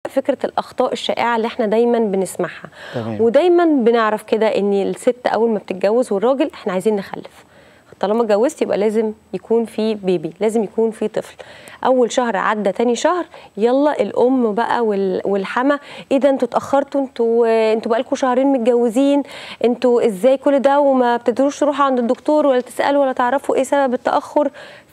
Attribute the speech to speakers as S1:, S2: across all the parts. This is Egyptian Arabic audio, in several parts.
S1: فكره الاخطاء الشائعه اللي احنا دايما بنسمعها
S2: تمام.
S1: ودايما بنعرف كده ان الست اول ما بتتجوز والراجل احنا عايزين نخلف طالما اتجوزت يبقى لازم يكون في بيبي لازم يكون في طفل اول شهر عدى تاني شهر يلا الام بقى وال- والحما ايه ده انتوا اتاخرتوا انتوا انتوا بقالكم شهرين متجوزين انتوا ازاي كل ده وما بتقدروش تروحوا عند الدكتور ولا تسالوا ولا تعرفوا ايه سبب التاخر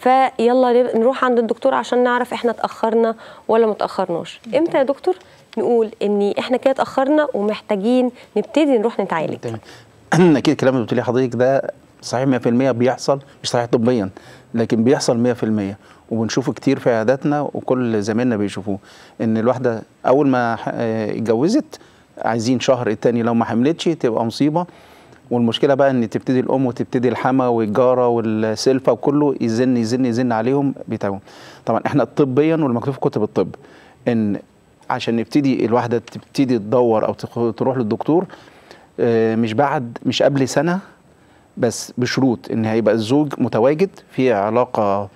S1: فيلا نروح عند الدكتور عشان نعرف احنا اتاخرنا ولا ما اتاخرناش امتى يا دكتور نقول ان احنا كده اتاخرنا ومحتاجين نبتدي نروح نتعالج
S2: تمام اكيد الكلام اللي بتقوليه حضرتك ده صحيح 100% بيحصل مش صحيح طبيا لكن بيحصل 100% وبنشوفه كتير في عياداتنا وكل زمايلنا بيشوفوه ان الواحده اول ما ح- آه، اتجوزت عايزين شهر التاني لو ما حملتش تبقى مصيبه والمشكله بقى ان تبتدي الام وتبتدي الحما والجاره والسلفه وكله يزن يزن يزن عليهم بيتعبوا طبعا احنا طبيا والمكتوب في كتب الطب ان عشان نبتدي الواحده تبتدي تدور او تخ- تروح للدكتور آه، مش بعد مش قبل سنه بس بشروط ان هيبقى الزوج متواجد في علاقه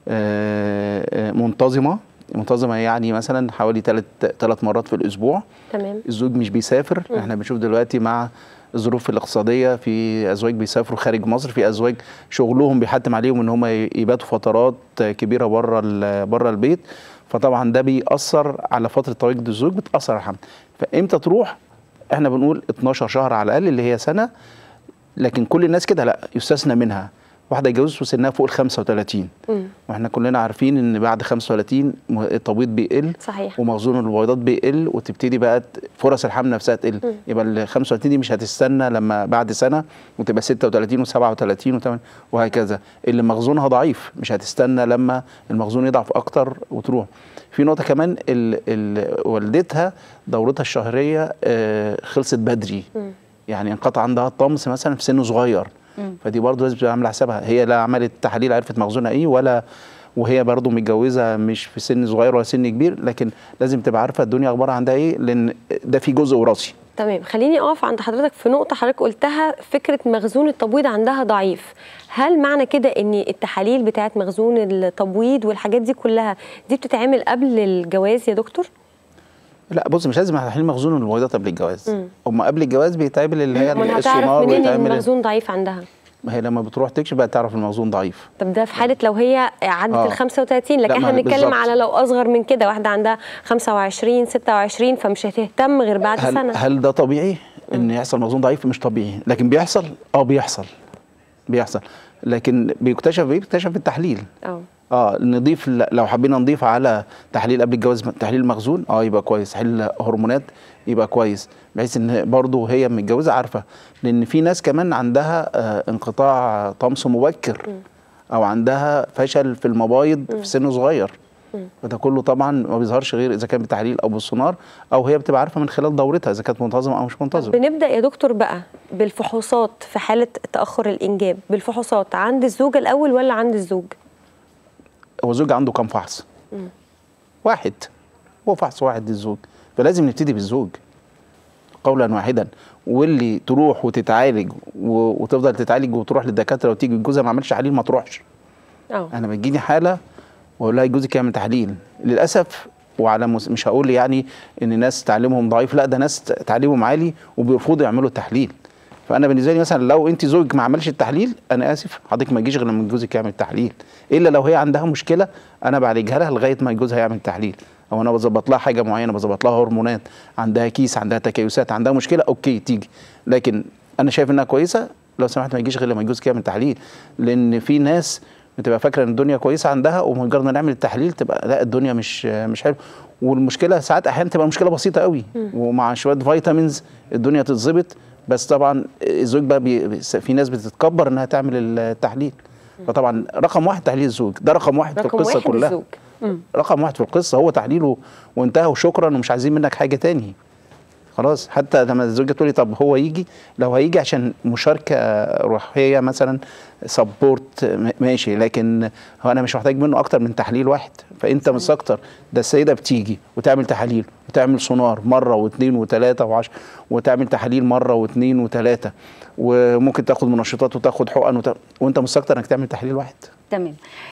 S2: آه، آه، منتظمه منتظمه يعني مثلا حوالي ثلاث ثلاث مرات في الاسبوع
S1: تمام
S2: الزوج مش بيسافر
S1: مم.
S2: احنا بنشوف دلوقتي مع الظروف الاقتصاديه في ازواج بيسافروا خارج مصر في ازواج شغلهم بيحتم عليهم ان هم يباتوا فترات كبيره بره ال- بره البيت فطبعا ده بيأثر على فتره تواجد الزوج بتأثر على الحمل فامتى تروح احنا بنقول 12 شهر على الاقل اللي هي سنه لكن كل الناس كده لا يستثنى منها واحده اتجوزت وسنها فوق ال 35
S1: مم.
S2: واحنا كلنا عارفين ان بعد 35 م- التبويض بيقل
S1: صحيح
S2: ومخزون البويضات بيقل وتبتدي بقى ت- فرص الحمل نفسها تقل
S1: مم.
S2: يبقى ال 35 دي مش هتستنى لما بعد سنه وتبقى 36 و37 و8 وهكذا اللي مخزونها ضعيف مش هتستنى لما المخزون يضعف اكتر وتروح في نقطه كمان ال ال والدتها دورتها الشهريه آه، خلصت بدري
S1: مم.
S2: يعني انقطع عندها الطمس مثلا في سن صغير
S3: مم.
S2: فدي برضه لازم تبقى عامله حسابها هي لا عملت تحاليل عرفت مخزونها ايه ولا وهي برضه متجوزه مش في سن صغير ولا سن كبير لكن لازم تبقى عارفه الدنيا اخبارها عندها ايه لان ده في جزء وراثي
S1: تمام خليني اقف عند حضرتك في نقطه حضرتك قلتها فكره مخزون التبويض عندها ضعيف هل معنى كده ان التحاليل بتاعه مخزون التبويض والحاجات دي كلها دي بتتعمل قبل الجواز يا دكتور
S2: لا بص مش لازم تحليل مخزون البويضات قبل الجواز
S1: مم.
S2: هم قبل الجواز بيتعمل اللي هي
S1: امال هتعرف
S2: السونار
S1: منين ان
S2: ويتعمل
S1: المخزون ضعيف عندها
S2: ما هي لما بتروح تكشف بقى تعرف المخزون ضعيف
S1: طب ده في حاله لو هي عدت
S2: آه.
S1: ال 35 لكن
S2: لا، ما
S1: احنا
S2: هي
S1: بنتكلم
S2: بالظبط.
S1: على لو اصغر من كده واحده عندها 25 26 فمش هتهتم غير بعد
S2: هل
S1: سنه
S2: هل ده طبيعي ان يحصل مخزون ضعيف مش طبيعي لكن بيحصل اه بيحصل بيحصل لكن بيكتشف ايه بيكتشف بالتحليل
S1: اه
S2: اه نضيف ل- لو حبينا نضيف على تحليل قبل الجواز تحليل مخزون اه يبقى كويس تحليل هرمونات يبقى كويس بحيث ان برضه هي متجوزه عارفه لان في ناس كمان عندها آه انقطاع طمس مبكر او عندها فشل في المبايض في سن صغير فده كله طبعا ما بيظهرش غير اذا كان بالتحليل او بالسونار او هي بتبقى عارفه من خلال دورتها اذا كانت منتظمه او مش منتظمه
S1: بنبدا يا دكتور بقى بالفحوصات في حاله تاخر الانجاب بالفحوصات عند الزوجه الاول ولا عند الزوج
S2: هو الزوج عنده كام فحص؟ واحد هو فحص واحد للزوج فلازم نبتدي بالزوج قولا واحدا واللي تروح وتتعالج و- وتفضل تتعالج وتروح للدكاتره وتيجي جوزها ما عملش تحليل ما تروحش
S1: اه
S2: انا بتجيني حاله واقول لها جوزك يعمل تحليل للاسف وعلى مس... مش هقول يعني ان ناس تعليمهم ضعيف لا ده ناس تعليمهم عالي وبيرفضوا يعملوا التحليل فانا بالنسبه لي مثلا لو انت زوجك ما عملش التحليل انا اسف حضرتك ما تجيش غير لما جوزك يعمل تحليل الا لو هي عندها مشكله انا بعالجها لها لغايه ما جوزها يعمل تحليل او انا بظبط لها حاجه معينه بظبط لها هرمونات عندها كيس عندها تكيسات عندها مشكله اوكي تيجي لكن انا شايف انها كويسه لو سمحت ما يجيش غير لما جوزك يعمل تحليل لان في ناس بتبقى فاكره ان الدنيا كويسه عندها ومجرد ما نعمل التحليل تبقى لا الدنيا مش مش حلوه والمشكله ساعات احيانا تبقى مشكله بسيطه قوي ومع شويه فيتامينز الدنيا تتظبط بس طبعا الزوج بقى بي في ناس بتتكبر انها تعمل التحليل فطبعا رقم واحد تحليل الزوج ده رقم واحد في
S1: رقم
S2: القصه
S1: واحد
S2: كلها
S1: الزوج مم.
S2: رقم واحد في القصه هو تحليله وانتهى وشكرا ومش عايزين منك حاجه تاني خلاص حتى لما الزوجه تقول لي طب هو يجي لو هيجي عشان مشاركه روحيه مثلا سبورت ماشي لكن هو انا مش محتاج منه اكتر من تحليل واحد فانت مش اكتر ده السيده بتيجي وتعمل تحاليل وتعمل سونار مره واثنين وثلاثه وعشرة وتعمل تحاليل مره واثنين وثلاثه وممكن تاخد منشطات وتاخد حقن وت... وانت مستكتر انك تعمل تحليل واحد
S3: تمام